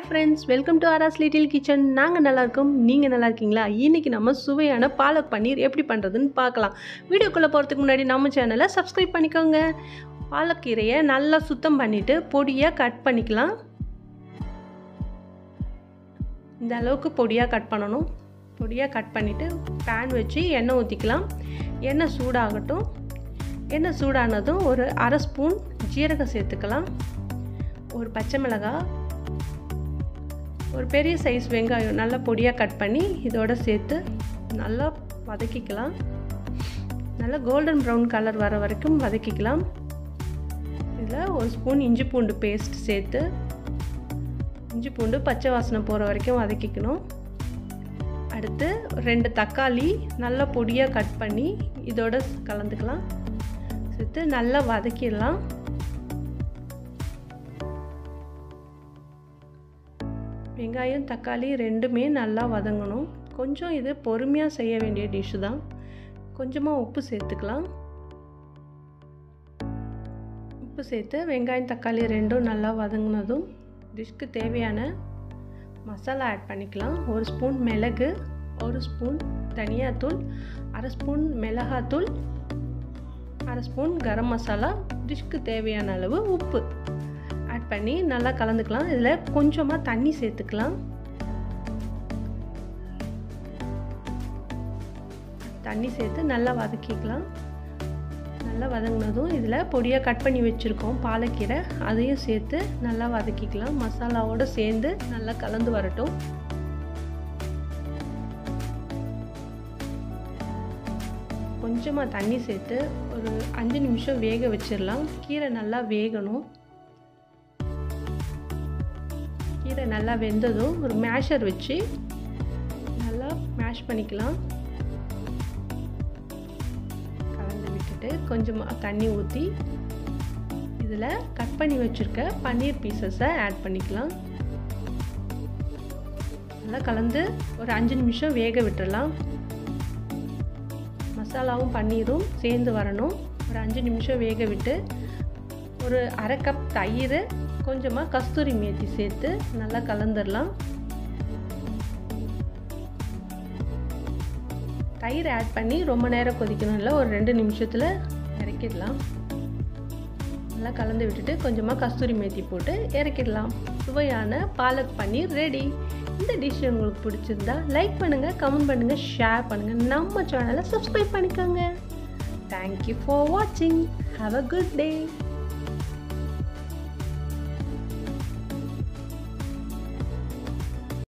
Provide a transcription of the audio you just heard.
friends welcome to ஆராஸ் little kitchen நாங்கள் நல்லா இருக்கோம் நீங்கள் நல்லா இருக்கீங்களா இன்றைக்கி நம்ம சுவையான பாலக் பன்னீர் எப்படி பண்ணுறதுன்னு பார்க்கலாம் வீடியோக்குள்ளே போகிறதுக்கு முன்னாடி நம்ம சேனலை சப்ஸ்கிரைப் பண்ணிக்கோங்க பாலக்கீரையை நல்லா சுத்தம் பண்ணிவிட்டு பொடியாக கட் பண்ணிக்கலாம் இந்த அளவுக்கு பொடியாக கட் பண்ணணும் பொடியாக கட் பண்ணிவிட்டு பேன் வச்சு எண்ணெய் ஊற்றிக்கலாம் எண்ணெய் சூடாகட்டும் எண்ணெய் சூடானதும் ஒரு அரை ஸ்பூன் ஜீரகம் சேர்த்துக்கலாம் ஒரு பச்சை மிளகாய் ஒரு பெரிய சைஸ் வெங்காயம் நல்லா பொடியாக கட் பண்ணி இதோட சேர்த்து நல்லா வதக்கிக்கலாம் நல்லா கோல்டன் ப்ரௌன் கலர் வர வரைக்கும் வதக்கிக்கலாம் இதில் ஒரு ஸ்பூன் இஞ்சி பூண்டு பேஸ்ட் சேர்த்து இஞ்சி பூண்டு பச்சை வாசனை போகிற வரைக்கும் வதக்கிக்கணும் அடுத்து ரெண்டு தக்காளி நல்லா பொடியாக கட் பண்ணி இதோட கலந்துக்கலாம் சேர்த்து நல்லா வதக்கிடலாம் வெங்காயம் தக்காளி ரெண்டுமே நல்லா வதங்கணும் கொஞ்சம் இது பொறுமையாக செய்ய வேண்டிய டிஷ்ஷு தான் கொஞ்சமாக உப்பு சேர்த்துக்கலாம் உப்பு சேர்த்து வெங்காயம் தக்காளி ரெண்டும் நல்லா வதங்கினதும் டிஷ்க்கு தேவையான மசாலா ஆட் பண்ணிக்கலாம் ஒரு ஸ்பூன் மிளகு ஒரு ஸ்பூன் தனியாத்தூள் அரை ஸ்பூன் மிளகாத்தூள் அரை ஸ்பூன் கரம் மசாலா டிஷ்க்கு தேவையான அளவு உப்பு ஆட் பண்ணி நல்லா கலந்துக்கலாம் இதில் கொஞ்சமாக தண்ணி சேர்த்துக்கலாம் தண்ணி சேர்த்து நல்லா வதக்கிக்கலாம் நல்லா வதங்கினதும் இதில் பொடியாக கட் பண்ணி வச்சுருக்கோம் பாலக்கீரை அதையும் சேர்த்து நல்லா வதக்கிக்கலாம் மசாலாவோடு சேர்ந்து நல்லா கலந்து வரட்டும் கொஞ்சமாக தண்ணி சேர்த்து ஒரு அஞ்சு நிமிஷம் வேக வச்சிடலாம் கீரை நல்லா வேகணும் கீரை நல்லா வெந்ததும் ஒரு மேஷர் வச்சு நல்லா மேஷ் பண்ணிக்கலாம் கலந்து விட்டுட்டு கொஞ்சமாக தண்ணி ஊற்றி இதில் கட் பண்ணி வச்சுருக்க பன்னீர் பீசஸை ஆட் பண்ணிக்கலாம் நல்லா கலந்து ஒரு அஞ்சு நிமிஷம் வேக விட்டுடலாம் மசாலாவும் பன்னீரும் சேர்ந்து வரணும் ஒரு அஞ்சு நிமிஷம் வேக விட்டு ஒரு அரை கப் தயிர் கொஞ்சமாக கஸ்தூரி மேத்தி சேர்த்து நல்லா கலந்துடலாம் தயிர் ஆட் பண்ணி ரொம்ப நேரம் கொதிக்கணும் இல்லை ஒரு ரெண்டு நிமிஷத்தில் இறக்கிடலாம் நல்லா கலந்து விட்டுட்டு கொஞ்சமாக கஸ்தூரி மேத்தி போட்டு இறக்கிடலாம் சுவையான பாலக் பன்னீர் ரெடி இந்த டிஷ் உங்களுக்கு பிடிச்சிருந்தா லைக் பண்ணுங்கள் கமெண்ட் பண்ணுங்கள் ஷேர் பண்ணுங்கள் நம்ம சேனலை சப்ஸ்கிரைப் பண்ணிக்கோங்க தேங்க்யூ ஃபார் வாட்சிங் ஹாவ் அ குட் டே